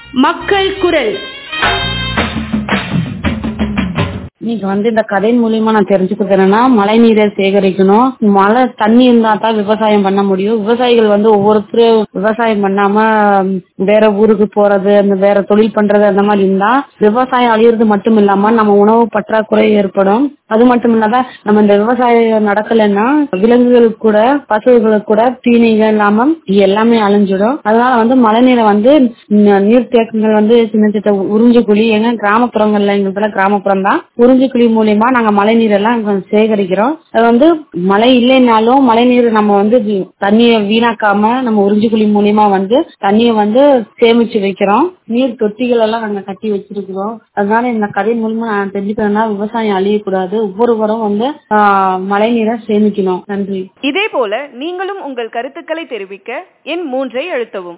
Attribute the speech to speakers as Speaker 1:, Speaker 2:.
Speaker 1: மக்கள் குரல்
Speaker 2: இன்னைக்கு வந்து இந்த கதையின் மூலியமா நான் தெரிஞ்சுக்கிறது என்னன்னா மழை நீரை சேகரிக்கணும் மழை தண்ணி இருந்தா தான் விவசாயம் பண்ண முடியும் விவசாயிகள் வந்து ஒவ்வொருத்தரும் விவசாயம் பண்ணாம ம், வேற ஊருக்கு போறது அந்த வேற தொழில் பண்றது அந்த மாதிரி இருந்தா விவசாயம் அழியறது மட்டும் இல்லாம நம்ம உணவு பற்றாக்குறை ஏற்படும் அது மட்டும் இல்லாம நம்ம இந்த விவசாயம் நடக்கலைன்னா விலங்குகளுக்கு கூட பசுகளுக்கு கூட தீனிகள் இல்லாம எல்லாமே அழிஞ்சிடும் அதனால வந்து மழை நீரை வந்து ந- நீர்த்தேக்கங்கள் வந்து சின்ன சின்ன உறிஞ்சு குழி எங்க கிராமப்புறங்கள்ல எங்களுக்கு கிராமப்புறம் தான் உறிஞ்சு குழி மூலியமா நாங்க மழை நீர் எல்லாம் இங்க சேகரிக்கிறோம் அது வந்து மழை இல்லைனாலும் மழை நீர் நம்ம வந்து வி- தண்ணியை வீணாக்காம நம்ம உறிஞ்சு குழி மூலியமா வந்து தண்ணியை வந்து சேமிச்சு வைக்கிறோம் நீர் தொட்டிகள் எல்லாம் நாங்க கட்டி வச்சிருக்கிறோம் அதனால இந்த கதை மூலியமா நான் தெரிஞ்சுக்கிறேன்னா விவசாயம் அழியக்கூடாது ஒவ்வொருவரும் வந்து ஆஹ், மழை நீரை சேமிக்கணும் நன்றி
Speaker 3: இதே போல நீங்களும் உங்கள் கருத்துக்களை தெரிவிக்க எண் மூன்றை அழுத்தவும்